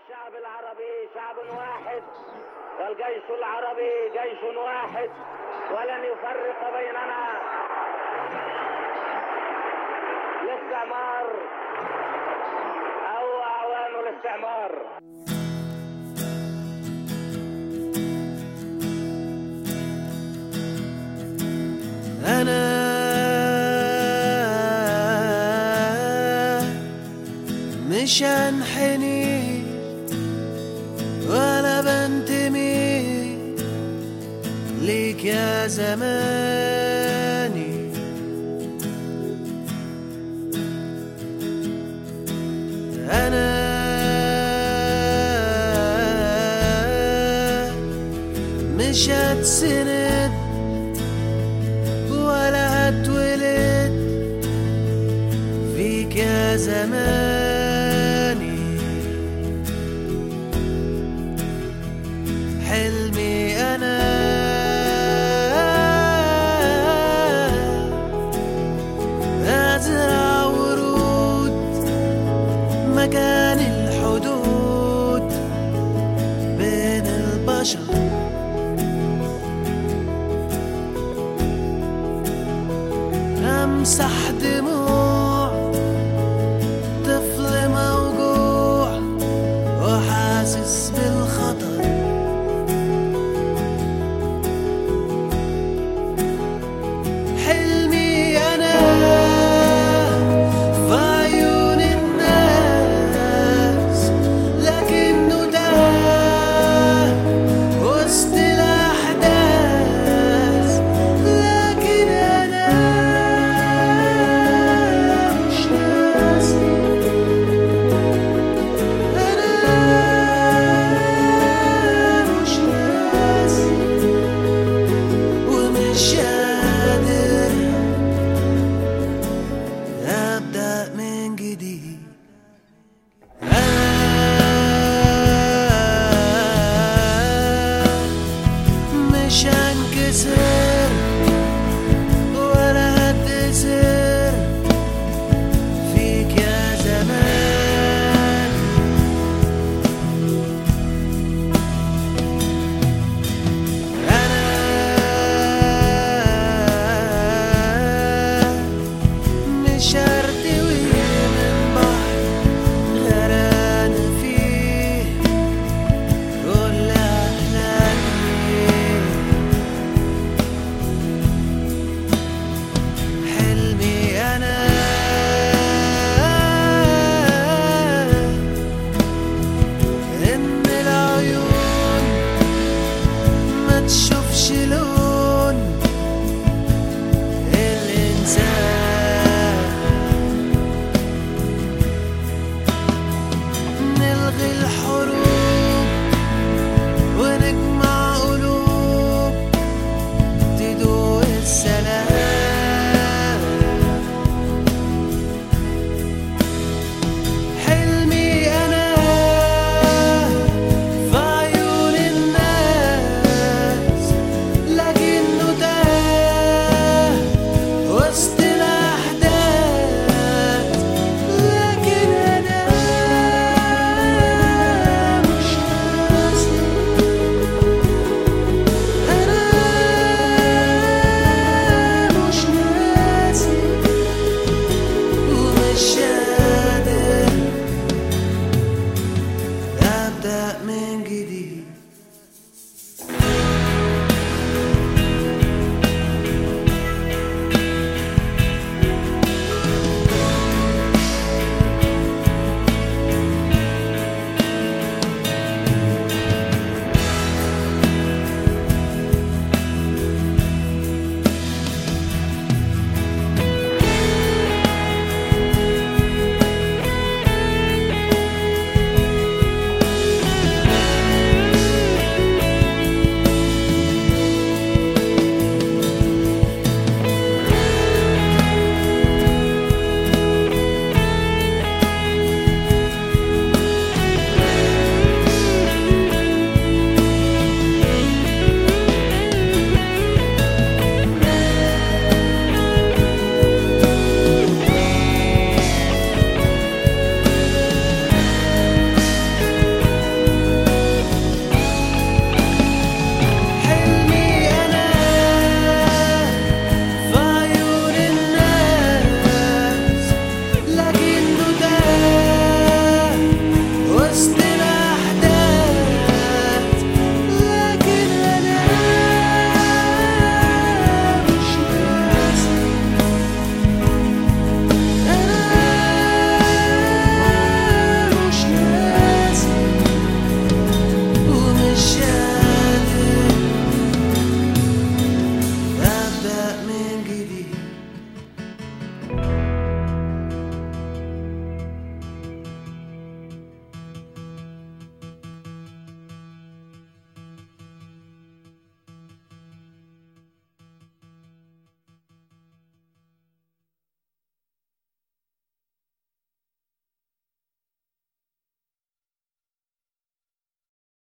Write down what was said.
الشعب العربي شعب واحد والجيش العربي جيش واحد ولن يفرق بيننا الاستعمار او اعوان الاستعمار أنا مش هنحني ولا بنتمي ليك يا زماني أنا مش هتسند ولا هتولد فيك يا زماني حلمي أنا أزرع ورود مكان الحدود بين البشر امسح دموع طفل موجوع وحاسس بالخطر حلمي انا في عيون الناس لكنه ده وسط الاحداث لكن انا مش ناسي انا مش ناسي ومش قادر ابدا من جديد أنا مش هنكسر ولا هتسر فيك يا زمان أنا مش هرتوي من بحر غرقان فيه كل أحلامي حلمي أنا إن العيون ما تشوفش لون الإنسان نلغي الحروب